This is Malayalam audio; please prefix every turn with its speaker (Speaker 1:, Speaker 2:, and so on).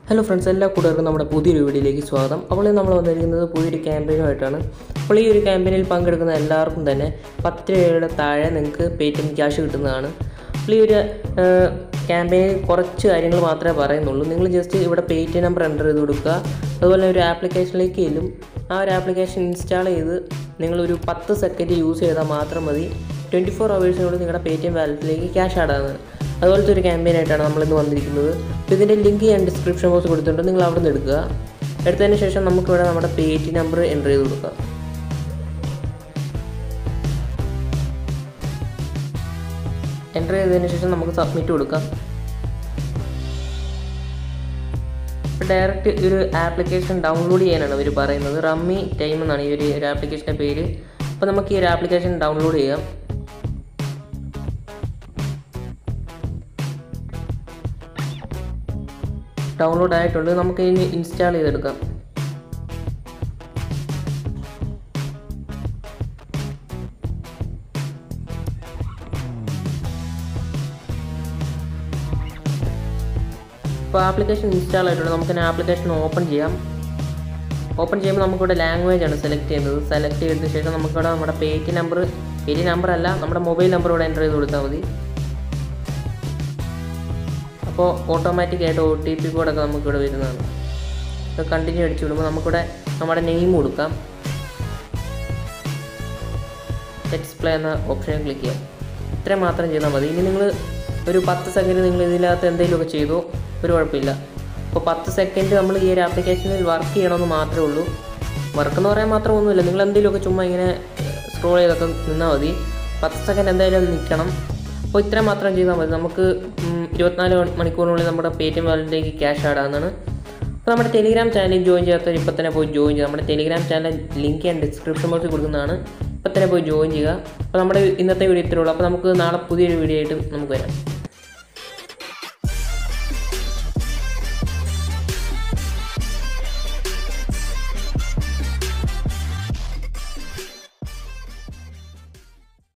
Speaker 1: ഹലോ ഫ്രണ്ട്സ് എല്ലാ കൂട്ടുകാർക്കും നമ്മുടെ പുതിയൊരു വീഡിയോയിലേക്ക് സ്വാഗതം അപ്പോൾ ഇന്ന് നമ്മൾ വന്നിരിക്കുന്നത് പുതിയൊരു ക്യാമ്പയിനുമായിട്ടാണ് അപ്പോൾ ഈ ഒരു ക്യാമ്പയിനിൽ പങ്കെടുക്കുന്ന എല്ലാവർക്കും തന്നെ പത്ത് രൂപയുടെ താഴെ നിങ്ങൾക്ക് പേടിഎം ക്യാഷ് കിട്ടുന്നതാണ് അപ്പോൾ ഈ ഒരു ക്യാമ്പയിനിൽ കുറച്ച് കാര്യങ്ങൾ മാത്രമേ പറയുന്നുള്ളൂ നിങ്ങൾ ജസ്റ്റ് ഇവിടെ പേടിഎം നമ്പർ എൻ്റർ ചെയ്ത് കൊടുക്കുക അതുപോലെ ഒരു ആപ്ലിക്കേഷനിലേക്ക് ചെല്ലും ആ ഒരു ആപ്ലിക്കേഷൻ ഇൻസ്റ്റാൾ ചെയ്ത് നിങ്ങളൊരു പത്ത് സെക്കൻഡ് യൂസ് ചെയ്താൽ മാത്രം മതി ട്വൻറ്റി ഫോർ അവേഴ്സിനുള്ളിൽ നിങ്ങളുടെ പേടിഎം വാലറ്റിലേക്ക് ക്യാഷ് ആഡ് ആകുന്നത് അതുപോലത്തെ ഒരു ക്യാമ്പയിനായിട്ടാണ് നമ്മളിന്ന് വന്നിരിക്കുന്നത് അപ്പോൾ ഇതിൻ്റെ ലിങ്ക് ഞാൻ ഡിസ്ക്രിപ്ഷൻ ബോക്സ് കൊടുത്തിട്ടുണ്ട് നിങ്ങൾ അവിടെ നിന്ന് എടുക്കുക എടുത്തതിന് ശേഷം നമുക്കിവിടെ നമ്മുടെ പേ ടി നമ്പർ എൻ്റർ ചെയ്ത് കൊടുക്കാം എൻ്റർ ചെയ്തതിന് ശേഷം നമുക്ക് സബ്മിറ്റ് കൊടുക്കാം ഡയറക്റ്റ് ഒരു ആപ്ലിക്കേഷൻ ഡൗൺലോഡ് ചെയ്യാനാണ് അവർ പറയുന്നത് റമ്മി ടൈം എന്നാണ് ഈ ഒരു ഒരു ആപ്ലിക്കേഷൻ്റെ പേര് അപ്പോൾ നമുക്ക് ഈ ഒരു ആപ്ലിക്കേഷൻ ഡൗൺലോഡ് ചെയ്യാം ഡൗൺലോഡ് ആയിട്ടുണ്ട് നമുക്ക് ഇനി ഇൻസ്റ്റാൾ ചെയ്തെടുക്കാം ഇപ്പോൾ ആപ്ലിക്കേഷൻ ഇൻസ്റ്റാൾ ആയിട്ടുണ്ട് നമുക്ക് ആപ്ലിക്കേഷൻ ഓപ്പൺ ചെയ്യാം ഓപ്പൺ ചെയ്യുമ്പോൾ നമുക്കിവിടെ ലാംഗ്വേജ് ആണ് സെലക്ട് ചെയ്യുന്നത് സെലക്ട് ചെയ്തതിന് ശേഷം നമുക്കിവിടെ നമ്മുടെ പേറ്റി നമ്പർ പേറ്റി നമ്പർ അല്ല നമ്മുടെ മൊബൈൽ നമ്പർ ഇവിടെ എൻ്റർ ചെയ്ത് കൊടുത്താൽ മതി അപ്പോൾ ഓട്ടോമാറ്റിക് ആയിട്ട് ഒ ടി പി കോഡൊക്കെ നമുക്കിവിടെ വരുന്നതാണ് അത് കണ്ടിന്യൂ അടിച്ചു വിടുമ്പോൾ നമുക്കിവിടെ നമ്മുടെ നെയിം കൊടുക്കാം എക്സ്പ്ലേ എന്ന ഓപ്ഷനിൽ ക്ലിക്ക് ചെയ്യാം ഇത്രയും മാത്രം ചെയ്താൽ മതി ഇനി നിങ്ങൾ ഒരു പത്ത് സെക്കൻഡ് നിങ്ങൾ ഇതിനകത്ത് എന്തെങ്കിലുമൊക്കെ ചെയ്തു ഒരു കുഴപ്പമില്ല അപ്പോൾ പത്ത് സെക്കൻഡ് നമ്മൾ ഈ ഒരു ആപ്ലിക്കേഷനിൽ വർക്ക് ചെയ്യണമെന്ന് മാത്രമേ ഉള്ളൂ വർക്ക് എന്ന് പറയാൻ മാത്രം ഒന്നുമില്ല നിങ്ങൾ എന്തെങ്കിലുമൊക്കെ ചുമ്മാ ഇങ്ങനെ സ്ക്രോൾ ചെയ്തൊക്കെ നിന്നാൽ മതി പത്ത് സെക്കൻഡ് എന്തായാലും നിൽക്കണം അപ്പോൾ ഇത്ര മാത്രം ചെയ്താൽ മതി നമുക്ക് ഇരുപത്തിനാല് മണിക്കൂറിനുള്ളിൽ നമ്മുടെ പേ ടി എം വാലറ്റിലേക്ക് ക്യാഷ് ആടാവുന്നതാണ് അപ്പോൾ നമ്മുടെ ടെലിഗ്രാം ചാനലിൽ ജോയിൻ ചെയ്യാത്തവർ ഇപ്പം തന്നെ പോയി ജോയിൻ ചെയ്യുക നമ്മുടെ ടെലിഗ്രാം ചാനൽ ലിങ്ക് ഞാൻ ഡിസ്ക്രിപ്ഷൻ ബോക്സിൽ കൊടുക്കുന്നതാണ് ഇപ്പം തന്നെ പോയി ജോയിൻ ചെയ്യുക അപ്പോൾ നമ്മുടെ ഇന്നത്തെ വീഡിയോ ഇത്രയുള്ളൂ അപ്പോൾ നമുക്ക് നാളെ പുതിയൊരു വീഡിയോ ആയിട്ട് നമുക്ക് വരാം